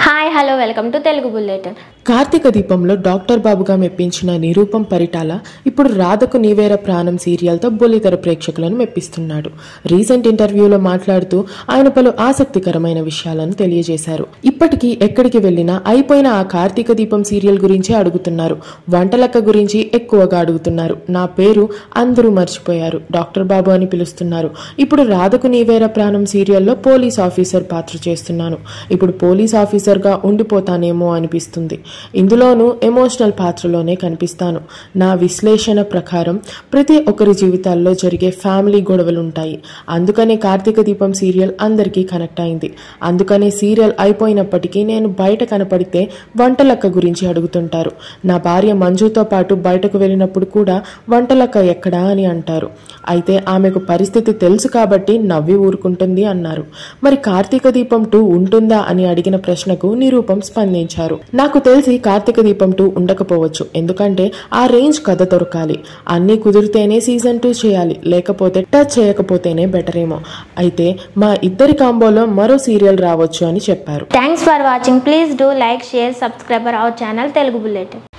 hi hello welcome to Telugu bulletin కార్తీక దీపంలో doctor బాబుగా మెప్పించిన నిరూపం Paritala ఇప్పుడు రాధకు నీవేర ప్రాణం సీరియల్తో బొలితెర ప్రేక్షకులను మెప్పిస్తున్నాడు రీసెంట్ ఇంటర్వ్యూలో మాట్లాడుతూ ఆయన పలు ఆసక్తికరమైన విషయాలను తెలియజేశారు ఇప్పటికీ ఎక్కడికి వెళ్ళినా అయిపోయిన ఆ కార్తీక దీపం సీరియల్ గురించి అడుగుతున్నారు వంటలక్క గురించి ఎక్కువగా అడుగుతున్నారు నా పేరు అందరూ మర్చిపోయారు డాక్టర్ బాబు అని పిలుస్తున్నారు ఇప్పుడు రాధకు నీవేర ప్రాణం సీరియల్లో పోలీస్ ఆఫీసర్ పాత్ర చేస్తున్నాను ఇప్పుడు పోలీస్ ఆఫీసర్గా ఉండిపోతానేమో అనిపిస్తుంది ఇందులోనూ ఎమోషనల్ పాత్రలోనే కనిపిస్తాను నా విశ్లేషణ ప్రకారం ప్రతి ఒక్కరి జీవితాల్లో జరిగే ఫ్యామిలీ గొడవలు ఉంటాయి అందుకనే కార్తీక దీపం సీరియల్ అందరికీ కనెక్ట్ అయింది అందుకనే సీరియల్ అయిపోయినప్పటికీ నేను బయట కనపడితే వంటలక్క గురించి అడుగుతుంటారు నా భార్య మంజుతో పాటు బయటకు వెళ్ళినప్పుడు కూడా వంటలక్క ఎక్కడా అని అంటారు అయితే ఆమెకు పరిస్థితి తెలుసు కాబట్టి నవ్వి ఊరుకుంటుంది అన్నారు మరి కార్తీక దీపం టూ ఉంటుందా అని అడిగిన ప్రశ్నకు నిరూపం స్పందించారు నాకు తెలిసి కార్తీక దీపం టూ ఉండకపోవచ్చు ఎందుకంటే ఆ రేంజ్ కథ దొరకాలి అన్నీ కుదిరితేనే సీజన్ టూ చేయాలి లేకపోతే టచ్ చేయకపోతేనే బెటర్ ఏమో అయితే మా ఇద్దరి కాంబోలో మరో సీరియల్ రావచ్చు అని చెప్పారు thanks for watching please do like share subscriber our channel Telugu bulletin